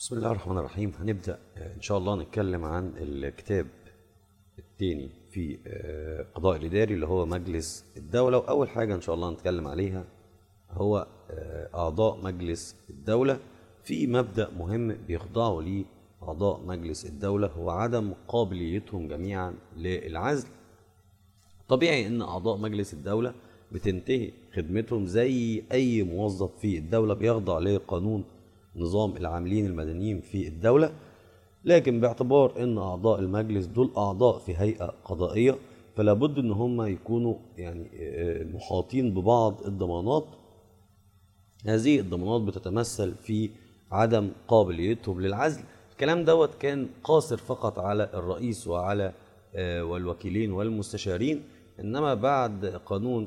بسم الله الرحمن الرحيم هنبدأ آه، إن شاء الله نتكلم عن الكتاب التاني في آه، قضاء الإداري اللي هو مجلس الدولة وأول حاجة إن شاء الله نتكلم عليها هو آه، أعضاء مجلس الدولة في مبدأ مهم بيخضعوا ليه أعضاء مجلس الدولة هو عدم قابليتهم جميعا للعزل طبيعي ان اعضاء مجلس الدوله بتنتهي خدمتهم زي اي موظف في الدوله بيخضع لقانون نظام العاملين المدنيين في الدوله لكن باعتبار ان اعضاء المجلس دول اعضاء في هيئه قضائيه فلا بد ان هم يكونوا يعني آه، محاطين ببعض الضمانات هذه الضمانات بتتمثل في عدم قابليتهم للعزل الكلام دوت كان قاصر فقط على الرئيس وعلى آه، والوكيلين والمستشارين انما بعد قانون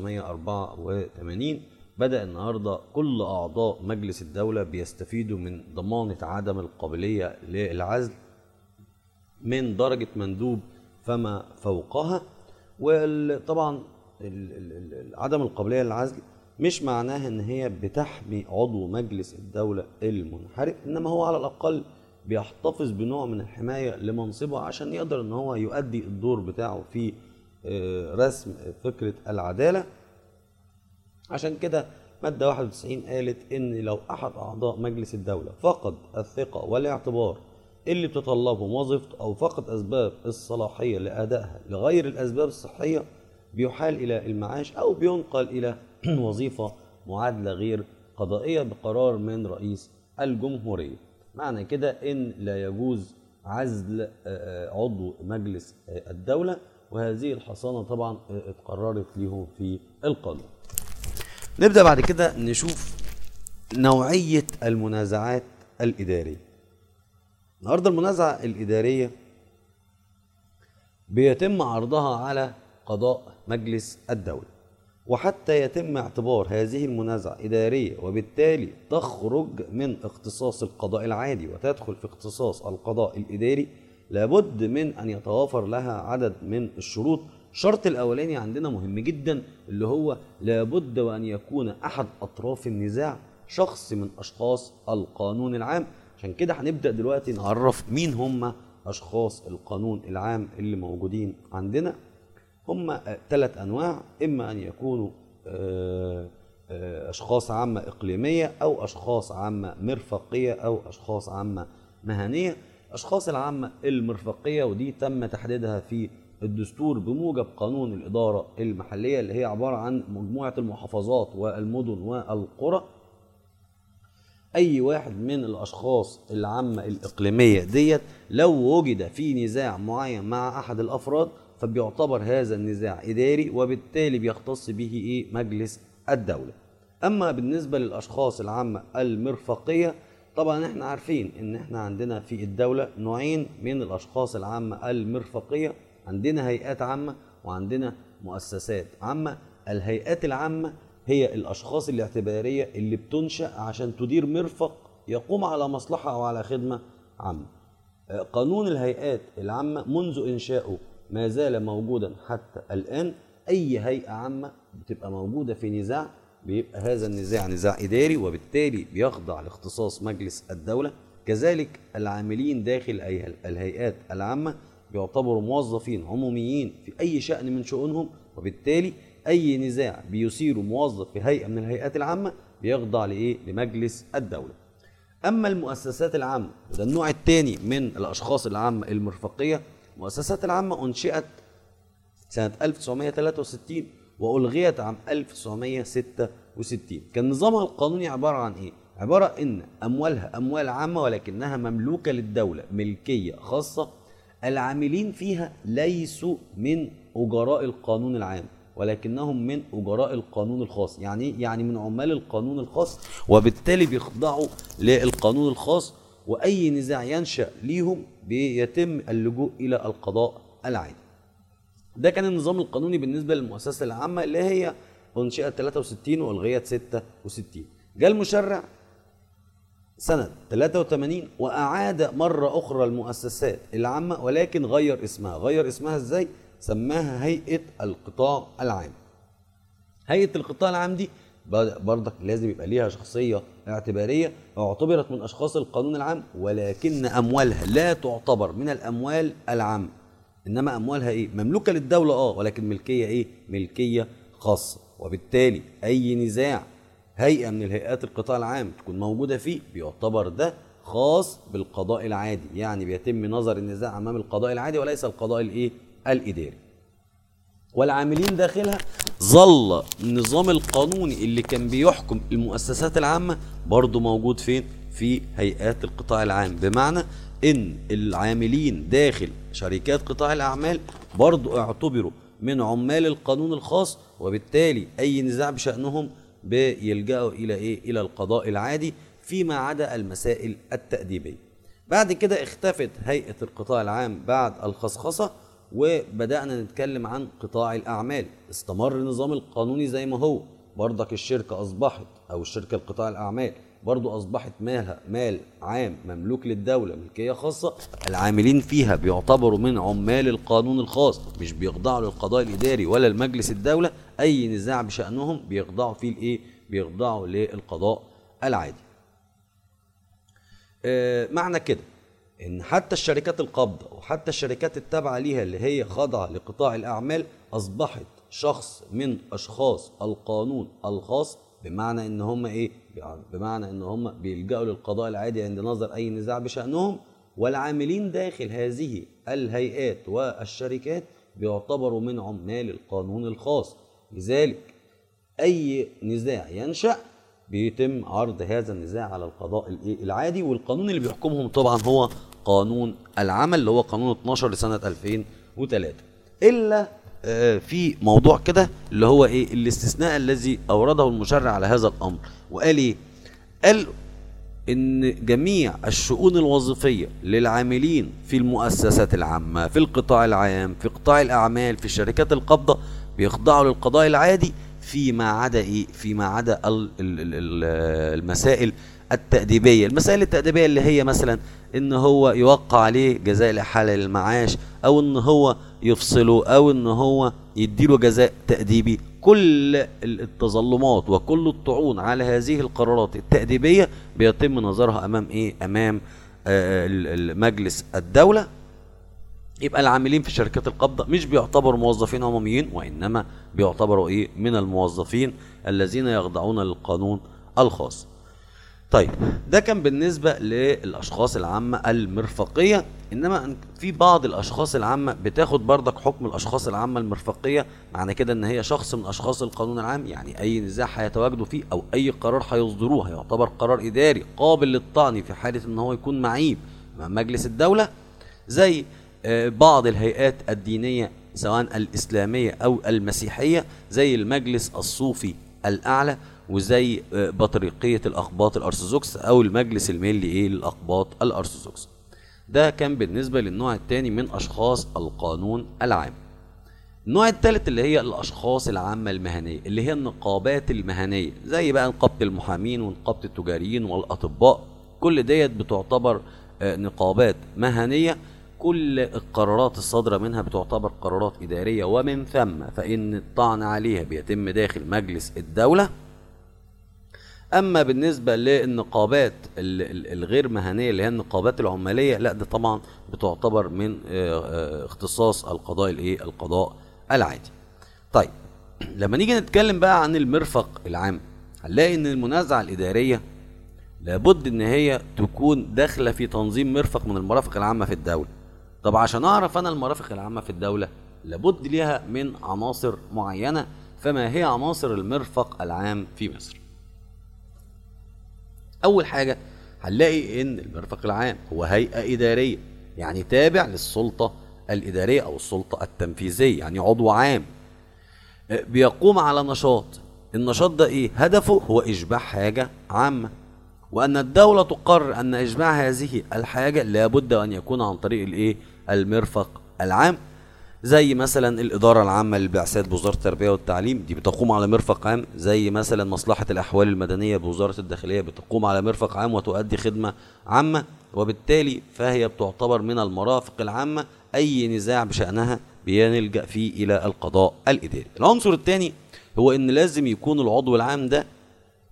1984 بدأ النهارده كل اعضاء مجلس الدولة بيستفيدوا من ضمانة عدم القابلية للعزل من درجة مندوب فما فوقها وطبعا عدم القابلية للعزل مش معناها ان هي بتحمي عضو مجلس الدولة المنحرف انما هو على الاقل بيحتفظ بنوع من الحماية لمنصبه عشان يقدر ان هو يؤدي الدور بتاعه في آه، رسم فكرة العدالة عشان كده مادة 91 قالت إن لو أحد أعضاء مجلس الدولة فقد الثقة والاعتبار اللي بتطلبه وظيفته أو فقد أسباب الصلاحية لأدائها لغير الأسباب الصحية بيحال إلى المعاش أو بينقل إلى وظيفة معادلة غير قضائية بقرار من رئيس الجمهورية معنى كده إن لا يجوز عزل آه، آه، عضو مجلس آه، الدولة وهذه الحصانة طبعا آه، اتقررت لهم في القانون نبدأ بعد كده نشوف نوعية المنازعات الإدارية النهاردة المنازعة الإدارية بيتم عرضها على قضاء مجلس الدولة وحتى يتم اعتبار هذه المنازعة إدارية وبالتالي تخرج من اختصاص القضاء العادي وتدخل في اختصاص القضاء الإداري لابد من أن يتوافر لها عدد من الشروط الشرط الأولاني عندنا مهم جدا اللي هو لابد وأن يكون أحد أطراف النزاع شخص من أشخاص القانون العام عشان كده هنبدأ دلوقتي نعرف مين هم أشخاص القانون العام اللي موجودين عندنا هم ثلاث انواع اما ان يكونوا آه، آه، اشخاص عامه اقليميه او اشخاص عامه مرفقيه او اشخاص عامه مهنيه اشخاص العامه المرفقيه ودي تم تحديدها في الدستور بموجب قانون الاداره المحليه اللي هي عباره عن مجموعه المحافظات والمدن والقرى اي واحد من الاشخاص العامه الاقليميه ديت لو وجد في نزاع معين مع احد الافراد فبيعتبر هذا النزاع اداري وبالتالي بيختص به ايه مجلس الدوله اما بالنسبه للاشخاص العامه المرفقيه طبعا احنا عارفين ان احنا عندنا في الدوله نوعين من الاشخاص العامه المرفقيه عندنا هيئات عامه وعندنا مؤسسات عامه الهيئات العامه هي الاشخاص الاعتباريه اللي بتنشا عشان تدير مرفق يقوم على مصلحه او على خدمه عامه قانون الهيئات العامة منذ إنشائه ما زال موجودا حتى الآن أي هيئة عامة بتبقى موجودة في نزاع بيبقى هذا النزاع نزاع إداري وبالتالي بيخضع لاختصاص مجلس الدولة كذلك العاملين داخل أي- الهيئات العامة بيعتبروا موظفين عموميين في أي شأن من شؤونهم وبالتالي أي نزاع بيثيره موظف في هيئة من الهيئات العامة بيخضع لإيه؟ لمجلس الدولة اما المؤسسات العامه وده النوع الثاني من الاشخاص العامه المرفقيه المؤسسات العامه انشئت سنه 1963 والغيت عام 1966 كان نظامها القانوني عباره عن ايه عباره ان اموالها اموال عامه ولكنها مملوكه للدوله ملكيه خاصه العاملين فيها ليسوا من اجراء القانون العام ولكنهم من اجراء القانون الخاص يعني إيه؟ يعني من عمال القانون الخاص وبالتالي بيخضعوا للقانون الخاص واي نزاع ينشا ليهم بيتم اللجوء الى القضاء العادي ده كان النظام القانوني بالنسبه للمؤسسه العامه اللي هي انشئت 63 والغيت 66 جاء المشرع سنة 83 وأعاد مرة أخرى المؤسسات العامة ولكن غير اسمها غير اسمها إزاي؟ سماها هيئة القطاع العام هيئة القطاع العام دي برضك لازم يبقى ليها شخصية اعتبارية اعتبرت من أشخاص القانون العام ولكن أموالها لا تعتبر من الأموال العامة إنما أموالها إيه؟ مملوكة للدولة أه ولكن ملكية إيه؟ ملكية خاصة وبالتالي أي نزاع هيئة من الهيئات القطاع العام تكون موجودة فيه بيعتبر ده خاص بالقضاء العادي يعني بيتم نظر النزاع أمام القضاء العادي وليس القضاء الإيه؟ الإداري والعاملين داخلها ظل النظام القانوني اللي كان بيحكم المؤسسات العامة برضه موجود فين؟ في هيئات القطاع العام بمعنى ان العاملين داخل شركات قطاع الاعمال برضه اعتبروا من عمال القانون الخاص وبالتالي اي نزاع بشانهم بيلجأوا الى ايه؟ الى القضاء العادي فيما عدا المسائل التأديبية. بعد كده اختفت هيئة القطاع العام بعد الخصخصة وبدأنا نتكلم عن قطاع الأعمال استمر النظام القانوني زي ما هو برضك الشركة أصبحت أو الشركة القطاع الأعمال برضو أصبحت مالها مال عام مملوك للدولة ملكية خاصة العاملين فيها بيعتبروا من عمال القانون الخاص مش بيخضعوا للقضاء الإداري ولا لمجلس الدولة أي نزاع بشأنهم بيخضعوا فيه الإيه؟ بيخضعوا للقضاء العادي آه معنى كده ان حتى الشركات القابضه وحتى الشركات التابعه ليها اللي هي خاضعه لقطاع الاعمال اصبحت شخص من اشخاص القانون الخاص بمعنى ان هم ايه بمعنى ان هم بيلجأوا للقضاء العادي عند نظر اي نزاع بشأنهم والعاملين داخل هذه الهيئات والشركات بيعتبروا من عمال القانون الخاص لذلك اي نزاع ينشأ بيتم عرض هذا النزاع على القضاء العادي والقانون اللي بيحكمهم طبعا هو قانون العمل اللي هو قانون 12 لسنة 2003 إلا في موضوع كده اللي هو ايه الاستثناء الذي اورده المشرع على هذا الامر وقال ايه قال ان جميع الشؤون الوظيفيه للعاملين في المؤسسات العامه في القطاع العام في قطاع الاعمال في الشركات القابضه بيخضعوا للقضاء العادي فيما عدا ايه فيما عدا المسائل التأديبية المسائل التأديبية اللي هي مثلا ان هو يوقع عليه جزاء الإحالة للمعاش او ان هو يفصله او ان هو يديله جزاء تأديبي كل التظلمات وكل الطعون على هذه القرارات التأديبية بيتم نظرها امام ايه امام مجلس الدولة يبقى العاملين في شركات القبضة مش بيعتبروا موظفين عموميين وإنما بيعتبروا إيه من الموظفين الذين يخضعون للقانون الخاص طيب ده كان بالنسبة للأشخاص العامة المرفقية إنما في بعض الأشخاص العامة بتاخد بردك حكم الأشخاص العامة المرفقية معنى كده إن هي شخص من أشخاص القانون العام يعني أي نزاع هيتواجدوا فيه أو أي قرار هيصدروه هيعتبر قرار إداري قابل للطعن في حالة إن هو يكون معيب مع مجلس الدولة زي بعض الهيئات الدينية سواء الإسلامية أو المسيحية زي المجلس الصوفي الأعلى وزي بطريقية الأقباط الأرثوذكس أو المجلس الملي إيه للأقباط الأرثوذكس ده كان بالنسبة للنوع الثاني من أشخاص القانون العام النوع الثالث اللي هي الأشخاص العامة المهنية اللي هي النقابات المهنية زي بقى نقابة المحامين ونقابة التجاريين والأطباء كل ديت بتعتبر نقابات مهنية كل القرارات الصادرة منها بتعتبر قرارات إدارية ومن ثم فإن الطعن عليها بيتم داخل مجلس الدولة أما بالنسبة للنقابات الغير مهنية اللي هي النقابات العمالية لا ده طبعا بتعتبر من اختصاص القضاء الايه القضاء العادي طيب لما نيجي نتكلم بقى عن المرفق العام هنلاقي ان المنازعة الإدارية لابد ان هي تكون داخلة في تنظيم مرفق من المرافق العامة في الدولة طب عشان اعرف انا المرافق العامة في الدولة لابد ليها من عناصر معينة فما هي عناصر المرفق العام في مصر اول حاجة هنلاقي ان المرفق العام هو هيئة ادارية يعني تابع للسلطة الادارية او السلطة التنفيذية يعني عضو عام بيقوم على نشاط النشاط ده ايه هدفه هو اشباع حاجة عامة وان الدولة تقرر ان اشباع هذه الحاجة لابد ان يكون عن طريق الايه المرفق العام زي مثلا الإدارة العامة للبعثات بوزارة التربية والتعليم دي بتقوم على مرفق عام زي مثلا مصلحة الأحوال المدنية بوزارة الداخلية بتقوم على مرفق عام وتؤدي خدمة عامة وبالتالي فهي بتعتبر من المرافق العامة أي نزاع بشأنها بينلجأ فيه إلى القضاء الإداري العنصر الثاني هو إن لازم يكون العضو العام ده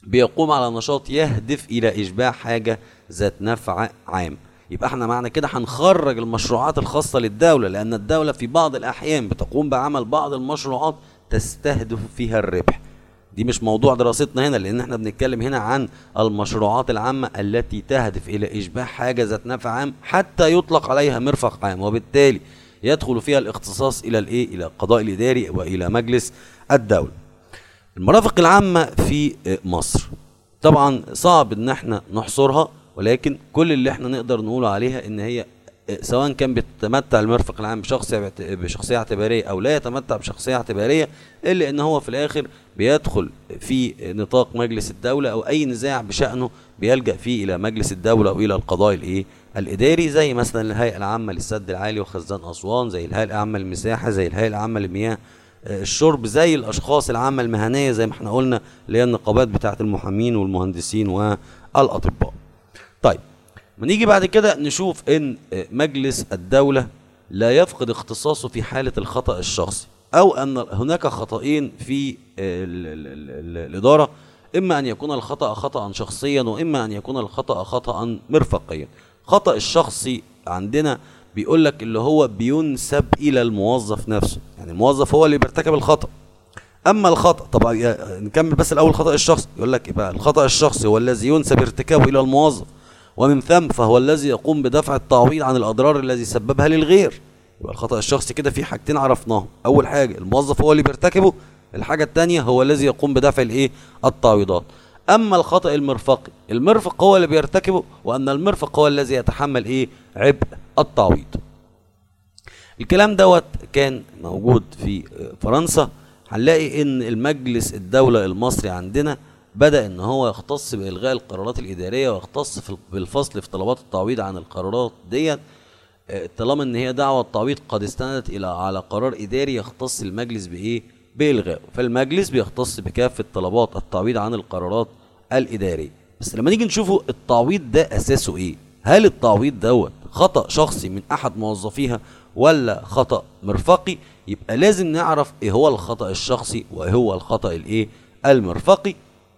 بيقوم على نشاط يهدف الى اشباع حاجه ذات نفع عام يبقى احنا معنى كده هنخرج المشروعات الخاصه للدوله لان الدوله في بعض الاحيان بتقوم بعمل بعض المشروعات تستهدف فيها الربح دي مش موضوع دراستنا هنا لان احنا بنتكلم هنا عن المشروعات العامه التي تهدف الى اشباع حاجه ذات نفع عام حتى يطلق عليها مرفق عام وبالتالي يدخل فيها الاختصاص الى الايه الى القضاء الاداري والى مجلس الدوله المرافق العامه في مصر طبعا صعب ان احنا نحصرها ولكن كل اللي احنا نقدر نقوله عليها ان هي سواء كان بيتمتع المرفق العام بشخصية بشخصية اعتبارية أو لا يتمتع بشخصية اعتبارية إلا إن هو في الآخر بيدخل في نطاق مجلس الدولة أو أي نزاع بشأنه بيلجأ فيه إلى مجلس الدولة أو إلى القضاء الإيه الإداري زي مثلا الهيئة العامة للسد العالي وخزان أسوان زي الهيئة العامة للمساحة زي الهيئة العامة للمياه الشرب زي الأشخاص العامة المهنية زي ما احنا قلنا اللي هي النقابات بتاعة المحامين والمهندسين والأطباء طيب ما نيجي بعد كده نشوف ان مجلس الدولة لا يفقد اختصاصه في حالة الخطأ الشخصي او ان هناك خطأين في ال ال ال الادارة اما ان يكون الخطأ خطأ شخصيا واما ان يكون الخطأ خطأ مرفقيا خطأ الشخصي عندنا بيقول لك اللي هو بينسب الى الموظف نفسه يعني الموظف هو اللي بيرتكب الخطأ اما الخطا طبعا نكمل بس الاول الخطا الشخصي يقول لك يبقى الخطا الشخصي هو الذي ينسب ارتكابه الى الموظف ومن ثم فهو الذي يقوم بدفع التعويض عن الاضرار الذي سببها للغير يبقى الخطا الشخصي كده في حاجتين عرفناهم اول حاجه الموظف هو اللي بيرتكبه الحاجه الثانيه هو الذي يقوم بدفع الايه التعويضات اما الخطا المرفقي المرفق هو اللي بيرتكبه وان المرفق هو الذي يتحمل ايه عبء التعويض الكلام دوت كان موجود في فرنسا هنلاقي ان المجلس الدولة المصري عندنا بدأ ان هو يختص بإلغاء القرارات الإدارية ويختص بالفصل في طلبات التعويض عن القرارات ديت طالما ان هي دعوة التعويض قد استندت الى على قرار اداري يختص المجلس بايه بإلغائه فالمجلس بيختص بكافة طلبات التعويض عن القرارات الإدارية بس لما نيجي نشوفه التعويض ده أساسه ايه هل التعويض دوت خطأ شخصي من أحد موظفيها ولا خطأ مرفقي يبقى لازم نعرف ايه هو الخطأ الشخصي وايه هو الخطأ الايه المرفقي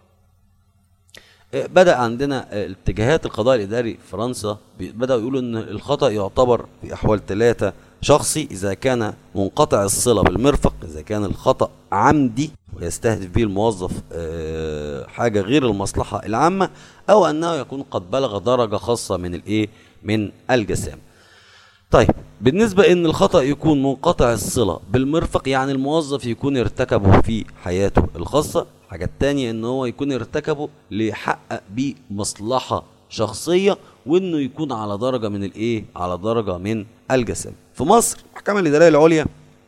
بدأ عندنا اتجاهات القضاء الإداري في فرنسا بدأوا يقولوا إن الخطأ يعتبر في أحوال ثلاثة شخصي إذا كان منقطع الصلة بالمرفق إذا كان الخطأ عمدي ويستهدف به الموظف حاجة غير المصلحة العامة أو أنه يكون قد بلغ درجة خاصة من الإيه من الجسام طيب بالنسبة ان الخطأ يكون منقطع الصلة بالمرفق يعني الموظف يكون ارتكبه في حياته الخاصة الحاجة التانية ان هو يكون ارتكبه ليحقق بيه مصلحة شخصية وانه يكون على درجة من الايه على درجة من الجسام في مصر المحكمة الإدارية العليا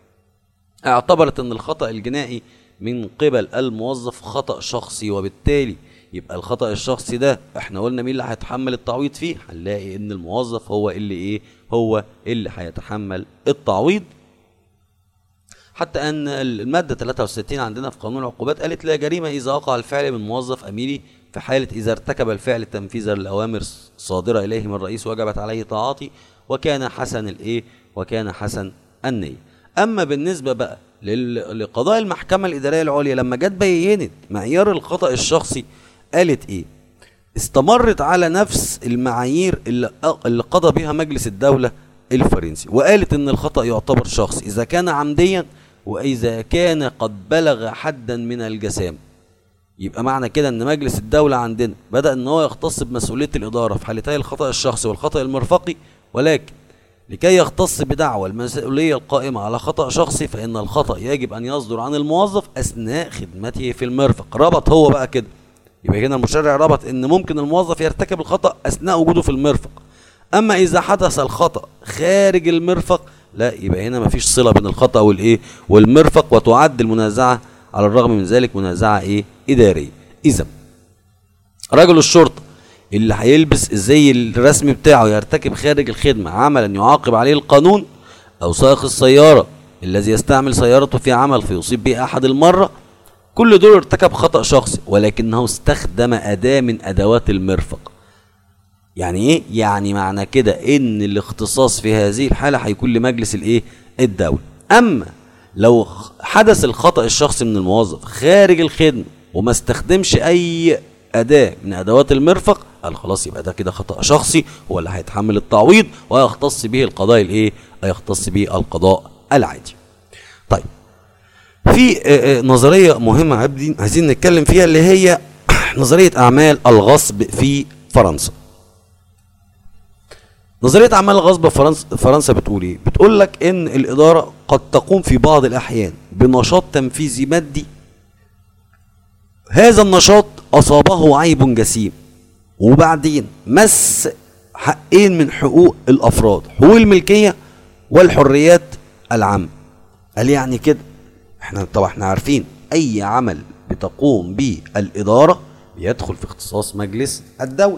اعتبرت ان الخطأ الجنائي من قبل الموظف خطأ شخصي وبالتالي يبقى الخطأ الشخصي ده احنا قلنا مين اللي هيتحمل التعويض فيه هنلاقي ان الموظف هو اللي ايه هو اللي هيتحمل التعويض حتى ان المادة 63 عندنا في قانون العقوبات قالت لا جريمة اذا وقع الفعل من موظف اميري في حالة اذا ارتكب الفعل تنفيذا للاوامر صادرة اليه من الرئيس وجبت عليه تعاطي وكان حسن الايه وكان حسن النية اما بالنسبة بقى لقضاء المحكمة الادارية العليا لما جت بينت معيار الخطأ الشخصي قالت ايه استمرت على نفس المعايير اللي, اللي قضى بها مجلس الدولة الفرنسي وقالت ان الخطأ يعتبر شخصي اذا كان عمديا واذا كان قد بلغ حدا من الجسام يبقى معنى كده ان مجلس الدولة عندنا بدأ ان هو يختص بمسؤولية الادارة في حالتي الخطأ الشخصي والخطأ المرفقي ولكن لكي يختص بدعوى المسؤولية القائمة على خطأ شخصي فإن الخطأ يجب أن يصدر عن الموظف أثناء خدمته في المرفق ربط هو بقى كده يبقى هنا المشرع ربط ان ممكن الموظف يرتكب الخطا اثناء وجوده في المرفق اما اذا حدث الخطا خارج المرفق لا يبقى هنا مفيش صله بين الخطا والايه والمرفق وتعد المنازعه على الرغم من ذلك منازعه ايه اداريه اذا رجل الشرطه اللي هيلبس الزي الرسمي بتاعه يرتكب خارج الخدمه عملا يعاقب عليه القانون او سائق السياره الذي يستعمل سيارته في عمل فيصيب به احد المره كل دول ارتكب خطأ شخصي ولكنه استخدم أداة من أدوات المرفق يعني ايه؟ يعني معنى كده ان الاختصاص في هذه الحالة هيكون لمجلس الايه؟ الدولة اما لو حدث الخطأ الشخصي من الموظف خارج الخدمة وما استخدمش اي اداه من ادوات المرفق قال خلاص يبقى ده كده خطا شخصي هو اللي هيتحمل التعويض ويختص به القضاء الايه يختص به القضاء العادي طيب في آه، آه، نظريه مهمه عابدين عايزين نتكلم فيها اللي هي نظريه اعمال الغصب في فرنسا نظريه اعمال الغصب في فرنسا فرنسا بتقول ايه بتقول لك ان الاداره قد تقوم في بعض الاحيان بنشاط تنفيذي مادي هذا النشاط اصابه عيب جسيم وبعدين مس حقين من حقوق الافراد حقوق الملكيه والحريات العامه قال يعني كده احنا طبعا احنا عارفين اي عمل بتقوم به الاداره بيدخل في اختصاص مجلس الدوله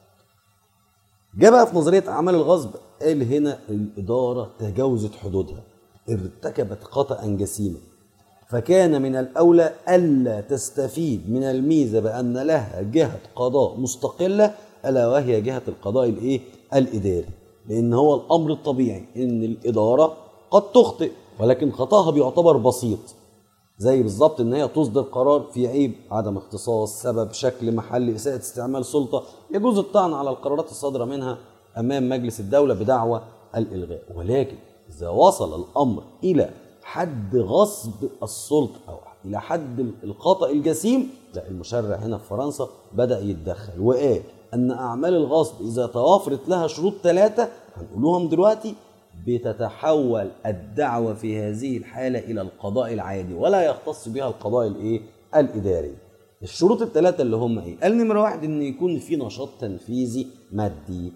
جاء بقى في نظريه اعمال الغصب قال هنا الاداره تجاوزت حدودها ارتكبت خطا جسيما فكان من الاولى الا تستفيد من الميزه بان لها جهه قضاء مستقله الا وهي جهه القضاء الايه الاداري لان هو الامر الطبيعي ان الاداره قد تخطئ ولكن خطاها بيعتبر بسيط زي بالظبط ان هي تصدر قرار في عيب عدم اختصاص سبب شكل محل اساءه استعمال سلطه يجوز الطعن على القرارات الصادره منها امام مجلس الدوله بدعوى الالغاء ولكن اذا وصل الامر الى حد غصب السلطه او الى حد الخطا الجسيم لا المشرع هنا في فرنسا بدا يتدخل وقال ان اعمال الغصب اذا توافرت لها شروط ثلاثه هنقولهم دلوقتي بتتحول الدعوة في هذه الحالة إلى القضاء العادي ولا يختص بها القضاء الإيه؟ الإداري. الشروط الثلاثة اللي هم إيه؟ قال نمرة واحد إن يكون في نشاط تنفيذي مادي.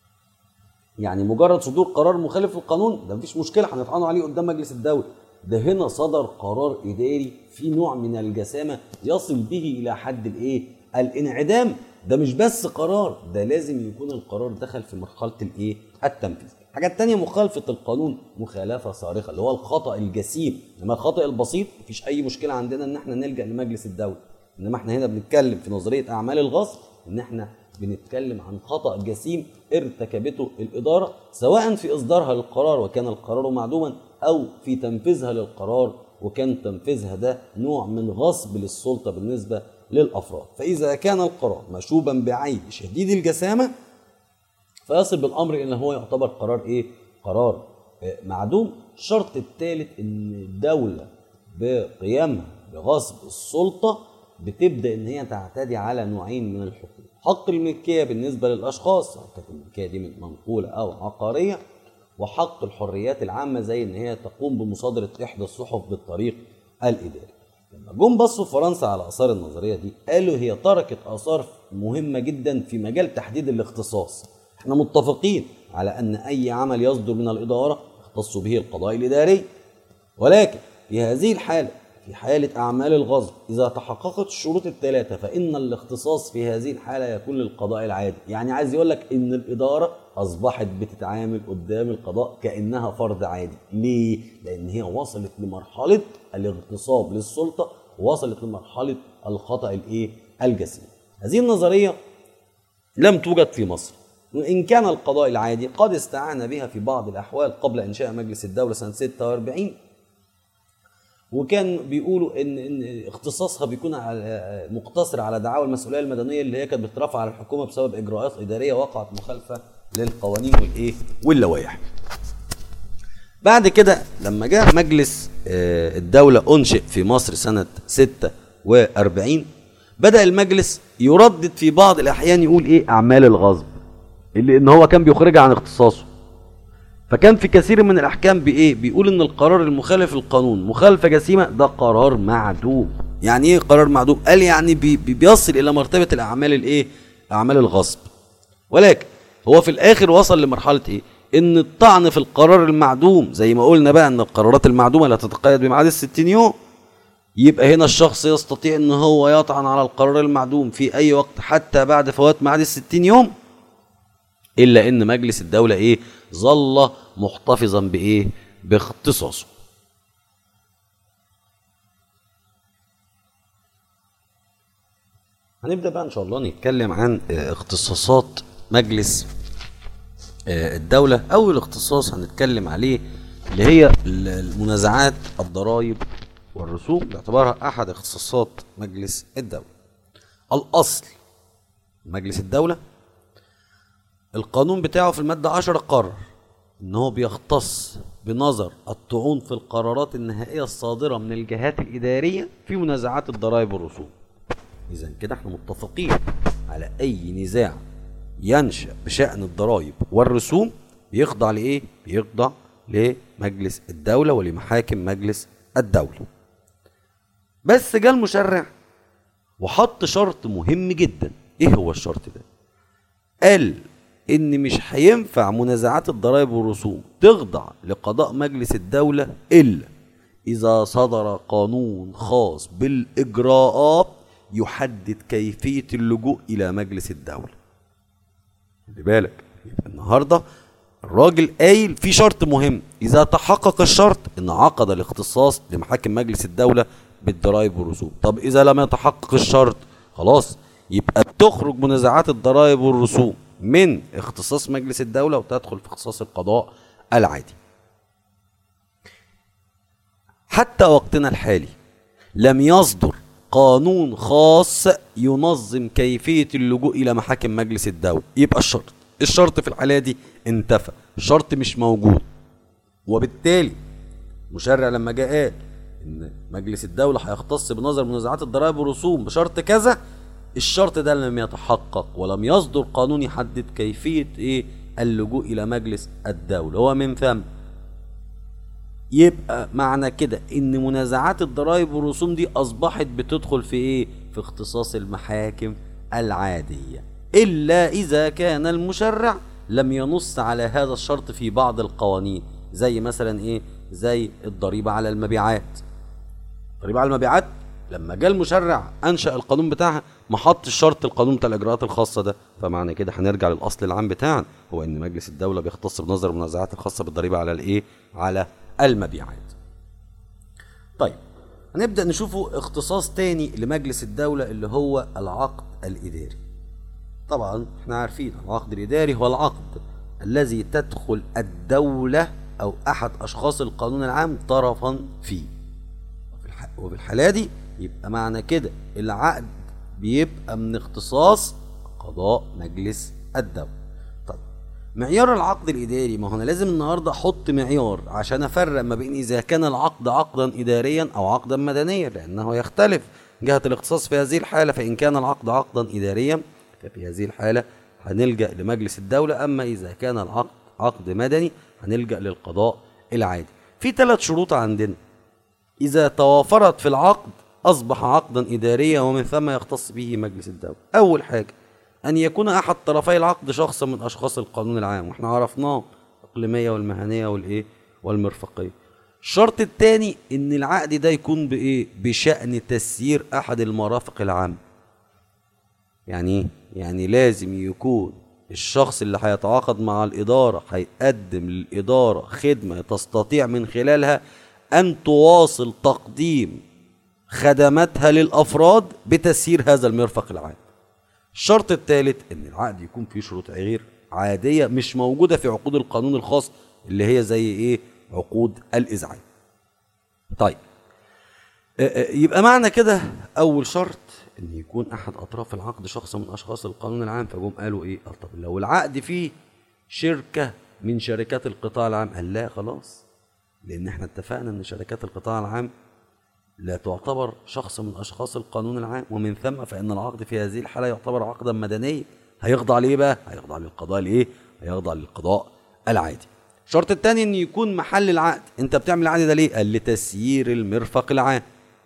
يعني مجرد صدور قرار مخالف للقانون ده مفيش مشكلة هنطعنه عليه قدام مجلس الدولة. ده هنا صدر قرار إداري في نوع من الجسامة يصل به إلى حد الإيه؟ الانعدام ده مش بس قرار ده لازم يكون القرار دخل في مرحلة الإيه؟ التنفيذ. الحاجة التانية مخالفة القانون مخالفة صارخة اللي هو الخطأ الجسيم انما الخطأ البسيط مفيش أي مشكلة عندنا إن احنا نلجأ لمجلس الدولة انما احنا هنا بنتكلم في نظرية أعمال الغصب إن احنا بنتكلم عن خطأ جسيم ارتكبته الإدارة سواء في إصدارها للقرار وكان القرار معدوما أو في تنفيذها للقرار وكان تنفيذها ده نوع من غصب للسلطة بالنسبة للأفراد فإذا كان القرار مشوبا بعيب شديد الجسامة فيصل بالامر الى هو يعتبر قرار ايه؟ قرار معدوم الشرط الثالث ان الدوله بقيامها بغصب السلطه بتبدا ان هي تعتدي على نوعين من الحقوق حق الملكيه بالنسبه للاشخاص كانت الملكيه دي من منقوله او عقاريه وحق الحريات العامه زي ان هي تقوم بمصادره احدى الصحف بالطريق الاداري لما جم بصوا فرنسا على اثار النظريه دي قالوا هي تركت اثار مهمه جدا في مجال تحديد الاختصاص احنا متفقين على ان اي عمل يصدر من الاداره يختص به القضاء الاداري ولكن في هذه الحاله في حالة أعمال الغصب إذا تحققت الشروط الثلاثة فإن الاختصاص في هذه الحالة يكون للقضاء العادي يعني عايز يقول لك إن الإدارة أصبحت بتتعامل قدام القضاء كأنها فرد عادي ليه؟ لأن هي وصلت لمرحلة الاغتصاب للسلطة وصلت لمرحلة الخطأ الإيه؟ الجسيم هذه النظرية لم توجد في مصر وإن كان القضاء العادي قد استعان بها في بعض الأحوال قبل إنشاء مجلس الدولة سنة 46 وكان بيقولوا ان ان اختصاصها بيكون على مقتصر على دعاوى المسؤوليه المدنيه اللي هي كانت بترفع على الحكومه بسبب اجراءات اداريه وقعت مخالفه للقوانين والايه واللوائح. بعد كده لما جاء مجلس الدوله انشئ في مصر سنه 46 بدا المجلس يردد في بعض الاحيان يقول ايه اعمال الغصب اللي ان هو كان بيخرجها عن اختصاصه فكان في كثير من الاحكام بايه بيقول ان القرار المخالف للقانون مخالفه جسيمه ده قرار معدوم يعني ايه قرار معدوم قال يعني بي بيصل الى مرتبه الاعمال الايه اعمال الغصب ولكن هو في الاخر وصل لمرحله ايه ان الطعن في القرار المعدوم زي ما قلنا بقى ان القرارات المعدومه لا تتقيد بميعاد الستين يوم يبقى هنا الشخص يستطيع ان هو يطعن على القرار المعدوم في اي وقت حتى بعد فوات ميعاد الستين يوم الا ان مجلس الدوله ايه ظل محتفظا بايه باختصاصه هنبدا بقى ان شاء الله نتكلم عن اختصاصات مجلس الدوله اول اختصاص هنتكلم عليه اللي هي المنازعات الضرائب والرسوم باعتبارها احد اختصاصات مجلس الدوله الاصل مجلس الدولة القانون بتاعه في المادة 10 قرر ان هو بيختص بنظر الطعون في القرارات النهائية الصادرة من الجهات الإدارية في منازعات الضرائب والرسوم إذا كده احنا متفقين على أي نزاع ينشأ بشأن الضرائب والرسوم بيخضع لإيه؟ بيخضع لمجلس الدولة ولمحاكم مجلس الدولة بس جاء المشرع وحط شرط مهم جدا ايه هو الشرط ده قال ان مش هينفع منازعات الضرائب والرسوم تخضع لقضاء مجلس الدولة الا اذا صدر قانون خاص بالاجراءات يحدد كيفية اللجوء الى مجلس الدولة خلي بالك يبقى النهارده الراجل قايل في شرط مهم اذا تحقق الشرط ان عقد الاختصاص لمحاكم مجلس الدولة بالضرائب والرسوم طب اذا لم يتحقق الشرط خلاص يبقى بتخرج منازعات الضرائب والرسوم من اختصاص مجلس الدولة وتدخل في اختصاص القضاء العادي حتى وقتنا الحالي لم يصدر قانون خاص ينظم كيفية اللجوء إلى محاكم مجلس الدولة يبقى الشرط الشرط في الحالة دي انتفى الشرط مش موجود وبالتالي مشرع لما جاء قال ان مجلس الدولة هيختص بنظر منازعات الضرائب والرسوم بشرط كذا الشرط ده لم يتحقق ولم يصدر قانون يحدد كيفية ايه اللجوء الى مجلس الدولة هو من ثم يبقى معنى كده ان منازعات الضرائب والرسوم دي اصبحت بتدخل في ايه في اختصاص المحاكم العادية الا اذا كان المشرع لم ينص على هذا الشرط في بعض القوانين زي مثلا ايه زي الضريبة على المبيعات الضريبة على المبيعات لما جاء المشرع انشا القانون بتاعها ما حطش شرط القانون بتاع الاجراءات الخاصه ده فمعنى كده هنرجع للاصل العام بتاعنا هو ان مجلس الدوله بيختص بنظر المنازعات الخاصه بالضريبه على الايه على المبيعات طيب هنبدا نشوفه اختصاص تاني لمجلس الدوله اللي هو العقد الاداري طبعا احنا عارفين العقد الاداري هو العقد الذي تدخل الدوله او احد اشخاص القانون العام طرفا فيه وفي الحاله دي يبقى معنى كده العقد بيبقى من اختصاص قضاء مجلس الدولة طيب معيار العقد الإداري ما هو أنا لازم النهاردة أحط معيار عشان أفرق ما بين إذا كان العقد عقدا إداريا أو عقدا مدنيا لأنه يختلف جهة الاختصاص في هذه الحالة فإن كان العقد عقدا إداريا ففي هذه الحالة هنلجأ لمجلس الدولة أما إذا كان العقد عقد مدني هنلجأ للقضاء العادي في ثلاث شروط عندنا إذا توافرت في العقد أصبح عقدا إداريا ومن ثم يختص به مجلس الدولة أول حاجة أن يكون أحد طرفي العقد شخصا من أشخاص القانون العام وإحنا عرفناه الإقليمية والمهنية والإيه والمرفقية الشرط الثاني إن العقد ده يكون بإيه بشأن تسيير أحد المرافق العامة يعني إيه يعني لازم يكون الشخص اللي هيتعاقد مع الإدارة هيقدم للإدارة خدمة تستطيع من خلالها أن تواصل تقديم خدماتها للأفراد بتسيير هذا المرفق العام الشرط الثالث ان العقد يكون فيه شروط غير عادية مش موجودة في عقود القانون الخاص اللي هي زي ايه عقود الإزعاج طيب يبقى معنى كده أول شرط ان يكون أحد أطراف العقد شخص من أشخاص القانون العام فجم قالوا ايه طب لو العقد فيه شركة من شركات القطاع العام قال لا خلاص لأن احنا اتفقنا ان شركات القطاع العام لا تعتبر شخص من أشخاص القانون العام ومن ثم فإن العقد في هذه الحالة يعتبر عقدا مدنيا هيخضع ليه بقى؟ هيخضع للقضاء الإيه؟ هيخضع للقضاء العادي. الشرط الثاني إن يكون محل العقد، أنت بتعمل العقد ده ليه؟ قال لتسيير المرفق العام.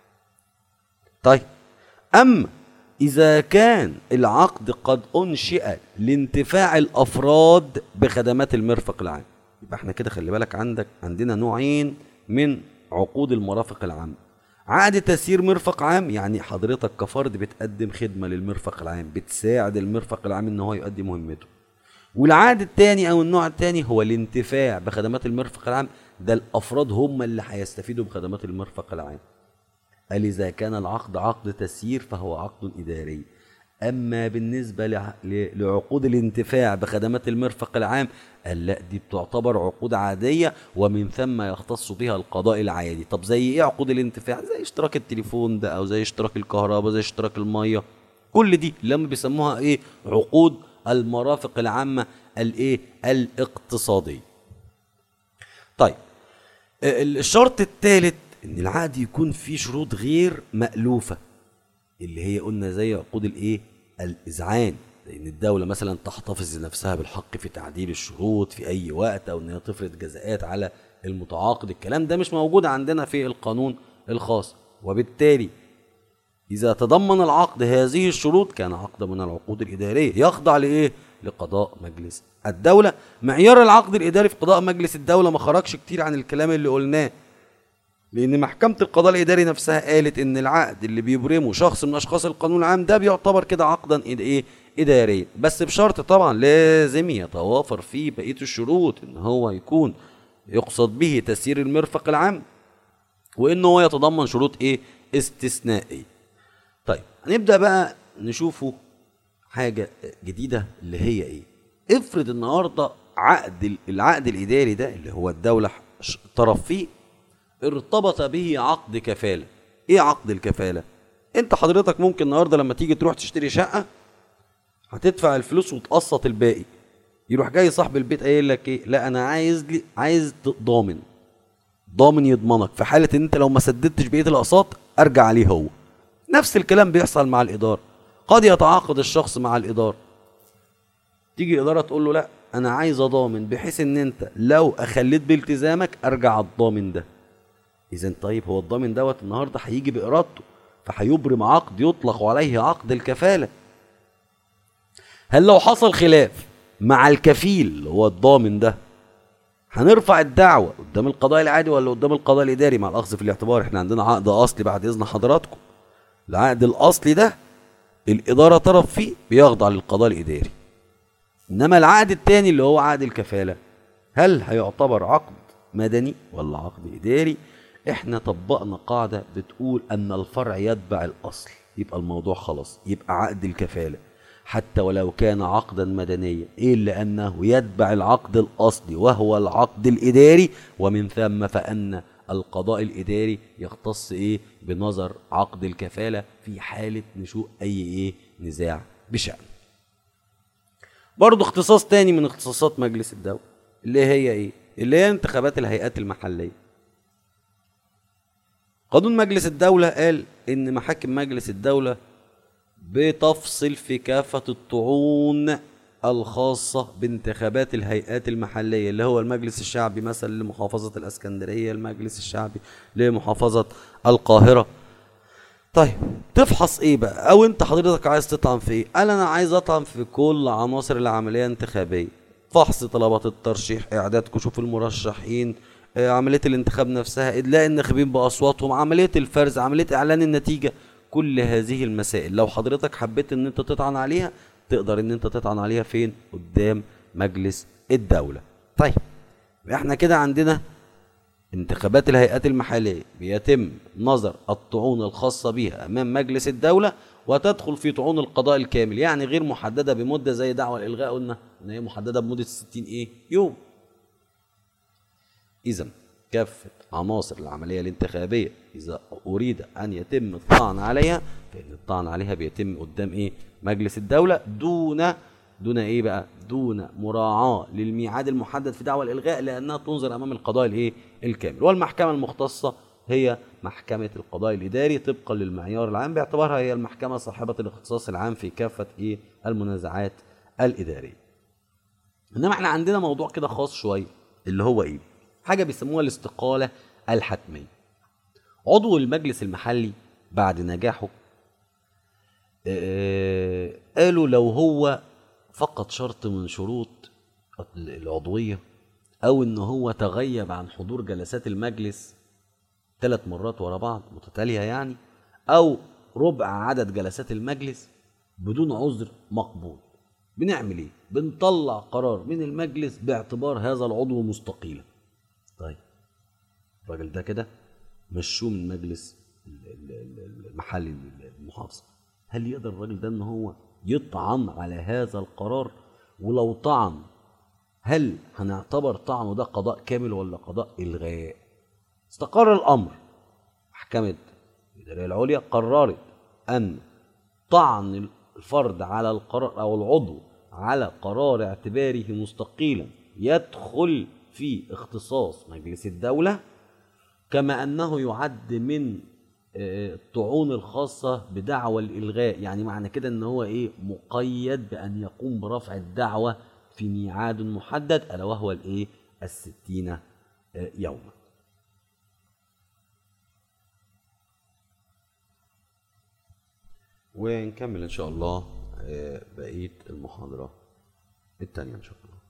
طيب أما إذا كان العقد قد أنشئ لانتفاع الأفراد بخدمات المرفق العام يبقى احنا كده خلي بالك عندك عندنا نوعين من عقود المرافق العامه عقد تسيير مرفق عام يعني حضرتك كفرد بتقدم خدمة للمرفق العام بتساعد المرفق العام ان هو يؤدي مهمته والعقد الثاني او النوع الثاني هو الانتفاع بخدمات المرفق العام ده الافراد هم اللي هيستفيدوا بخدمات المرفق العام قال اذا كان العقد عقد تسيير فهو عقد اداري اما بالنسبه لعقود الانتفاع بخدمات المرفق العام قال لا دي بتعتبر عقود عاديه ومن ثم يختص بها القضاء العادي طب زي ايه عقود الانتفاع زي اشتراك التليفون ده او زي اشتراك الكهرباء زي اشتراك الميه كل دي لما بيسموها ايه عقود المرافق العامه الايه الاقتصاديه طيب الشرط الثالث ان العقد يكون فيه شروط غير مألوفة اللي هي قلنا زي عقود الايه الاذعان لان الدولة مثلا تحتفظ لنفسها بالحق في تعديل الشروط في اي وقت او ان هي تفرض جزاءات على المتعاقد الكلام ده مش موجود عندنا في القانون الخاص وبالتالي إذا تضمن العقد هذه الشروط كان عقدا من العقود الإدارية يخضع لإيه؟ لقضاء مجلس الدولة معيار العقد الإداري في قضاء مجلس الدولة ما خرجش كتير عن الكلام اللي قلناه لأن محكمة القضاء الإداري نفسها قالت إن العقد اللي بيبرمه شخص من أشخاص القانون العام ده بيعتبر كده عقدا إيه؟ إداريا بس بشرط طبعا لازم يتوافر فيه بقية الشروط إن هو يكون يقصد به تسيير المرفق العام وإن هو يتضمن شروط إيه؟ استثنائية طيب هنبدأ بقى نشوفه حاجة جديدة اللي هي إيه افرض النهاردة عقد العقد الإداري ده اللي هو الدولة طرف فيه ارتبط به عقد كفالة ايه عقد الكفالة انت حضرتك ممكن النهاردة لما تيجي تروح تشتري شقة هتدفع الفلوس وتقسط الباقي يروح جاي صاحب البيت قايل لك ايه لا انا عايز لي عايز ضامن ضامن يضمنك في حالة ان انت لو ما سددتش بقية الاقساط ارجع عليه هو نفس الكلام بيحصل مع الإدارة قد يتعاقد الشخص مع الإدارة تيجي الإدارة تقول له لا أنا عايز أضامن بحيث إن أنت لو أخليت بالتزامك أرجع الضامن ده إذا طيب هو الضامن دوت النهاردة هيجي بإرادته فهيبرم عقد يطلق عليه عقد الكفالة هل لو حصل خلاف مع الكفيل اللي هو الضامن ده هنرفع الدعوة قدام القضاء العادي ولا قدام القضاء الإداري مع الأخذ في الاعتبار احنا عندنا عقد أصلي بعد إذن حضراتكم العقد الأصلي ده الإدارة طرف فيه بيخضع للقضاء الإداري إنما العقد التاني اللي هو عقد الكفالة هل هيعتبر عقد مدني ولا عقد إداري إحنا طبقنا قاعدة بتقول أن الفرع يتبع الأصل يبقى الموضوع خلاص يبقى عقد الكفالة حتى ولو كان عقدا مدنيا إلا أنه يتبع العقد الأصلي وهو العقد الإداري ومن ثم فأن القضاء الإداري يختص إيه بنظر عقد الكفالة في حالة نشوء أي إيه نزاع بشأن برضه اختصاص تاني من اختصاصات مجلس الدولة اللي هي إيه اللي هي انتخابات الهيئات المحلية قانون مجلس الدولة قال إن محاكم مجلس الدولة بتفصل في كافة الطعون الخاصة بانتخابات الهيئات المحلية اللي هو المجلس الشعبي مثلا لمحافظة الاسكندرية المجلس الشعبي لمحافظة القاهرة طيب تفحص ايه بقى او انت حضرتك عايز تطعن في ايه قال انا عايز اطعن في كل عناصر العملية الانتخابية فحص طلبات الترشيح اعداد كشوف المرشحين آه، عملية الانتخاب نفسها ادلاء الناخبين باصواتهم عملية الفرز عملية اعلان النتيجة كل هذه المسائل لو حضرتك حبيت ان انت تطعن عليها تقدر ان انت تطعن عليها فين قدام مجلس الدولة طيب احنا كده عندنا انتخابات الهيئات المحلية بيتم نظر الطعون الخاصة بها أمام مجلس الدولة وتدخل في طعون القضاء الكامل يعني غير محددة بمدة زي دعوة الإلغاء قلنا إن هي محددة بمدة 60 إيه يوم إذا كافة عناصر العملية الانتخابية إذا أريد أن يتم الطعن عليها فإن الطعن عليها بيتم قدام إيه مجلس الدولة دون دون ايه بقى دون مراعاة للميعاد المحدد في دعوى الإلغاء لأنها تنظر أمام القضاء الايه الكامل والمحكمة المختصة هي محكمة القضاء الإداري طبقا للمعيار العام باعتبارها هي المحكمة صاحبة الاختصاص العام في كافة ايه المنازعات الإدارية إنما احنا عندنا موضوع كده خاص شوية اللي هو ايه حاجة بيسموها الاستقالة الحتمية عضو المجلس المحلي بعد نجاحه آه، قالوا لو هو فقط شرط من شروط العضوية أو إن هو تغيب عن حضور جلسات المجلس ثلاث مرات ورا بعض متتالية يعني أو ربع عدد جلسات المجلس بدون عذر مقبول بنعمل ايه بنطلع قرار من المجلس باعتبار هذا العضو مستقيلا طيب الراجل ده كده مشوه من مجلس المحلي المحافظه هل يقدر الراجل ده ان هو يطعن على هذا القرار ولو طعن هل هنعتبر طعنه ده قضاء كامل ولا قضاء الغاء استقر الامر محكمه الاداريه العليا قررت ان طعن الفرد على القرار أو العضو على قرار اعتباره مستقيلا يدخل في اختصاص مجلس الدولة كما أنه يعد من آه، الطعون الخاصة بدعوى الإلغاء يعني معنى كده أن هو إيه مقيد بأن يقوم برفع الدعوة في ميعاد محدد ألا وهو الإيه الستين آه، يوما ونكمل إن شاء الله آه، بقية المحاضرة التانية إن شاء الله